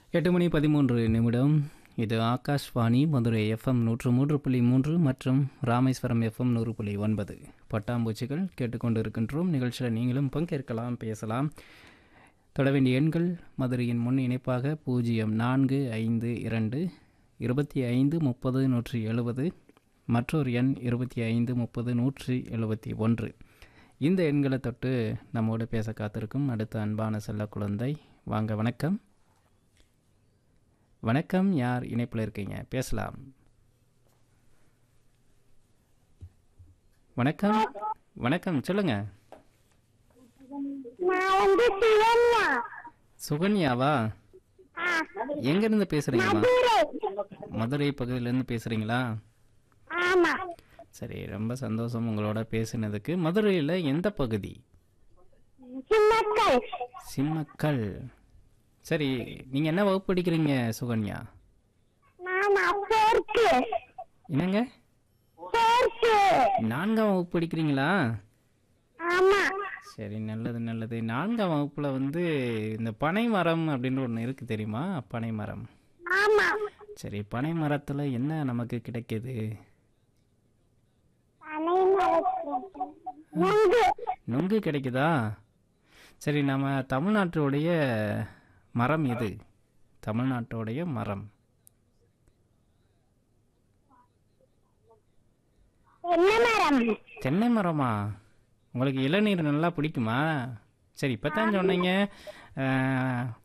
எட்டு மணி பதிமூன்று நிமிடம் இது ஆகாஷ்வாணி மதுரை எஃப்எம் நூற்று மூன்று புள்ளி மூன்று மற்றும் ராமேஸ்வரம் எஃப்எம் நூறு புள்ளி ஒன்பது பட்டாம்பூச்சிகள் கேட்டுக்கொண்டு இருக்கின்றோம் நிகழ்ச்சியில் நீங்களும் பங்கேற்கலாம் பேசலாம் தொட வேண்டிய எண்கள் மதுரையின் முன் இணைப்பாக பூஜ்ஜியம் நான்கு ஐந்து இரண்டு இருபத்தி ஐந்து முப்பது நூற்றி எழுபது மற்றொரு எண் இருபத்தி ஐந்து முப்பது நூற்றி எழுபத்தி ஒன்று இந்த எண்களை தொட்டு நம்மோடு பேச காத்திருக்கும் அடுத்த அன்பான செல்ல குழந்தை வாங்க வணக்கம் வணக்கம் யார் இணைப்பில் இருக்கீங்க பேசலாம் வணக்கம் வணக்கம் சொல்லுங்க நான் வந்து சிவன்யா சுகன்யாவா ஆ, எங்கேருந்து பேசுகிறீங்கம்மா மதுரை மதுரை பகுதியிலேருந்து பேசுகிறீங்களா ஆமா சரி ரொம்ப சந்தோஷம் உங்களோட பேசினதுக்கு மதுரையில் எந்த பகுதி சின்னக்கள் சிம்மக்கல் சரி நீங்கள் என்ன வகுப்பு படிக்கிறீங்க சுகன்யா நான் போர்க்கு என்னங்க போர்க்கு நான்காம் வகுப்பு படிக்கிறீங்களா ஆமா சரி நல்லது நல்லது நான்காம் வகுப்பில் வந்து இந்த பனை மரம் அப்படின்னு ஒன்று இருக்குது தெரியுமா பனை மரம் ஆமா சரி பனை மரத்தில் என்ன நமக்கு கிடைக்குது பனை மரத்தில் நுங்கு நுங்கு கிடைக்குதா சரி நம்ம தமிழ்நாட்டுடைய மரம் எது தமிழ்நாட்டுடைய மரம் என்ன மரம் தென்னை மரமா உங்களுக்கு இளநீர் நல்லா பிடிக்குமா சரி இப்போ தான் சொன்னீங்க அஹ்,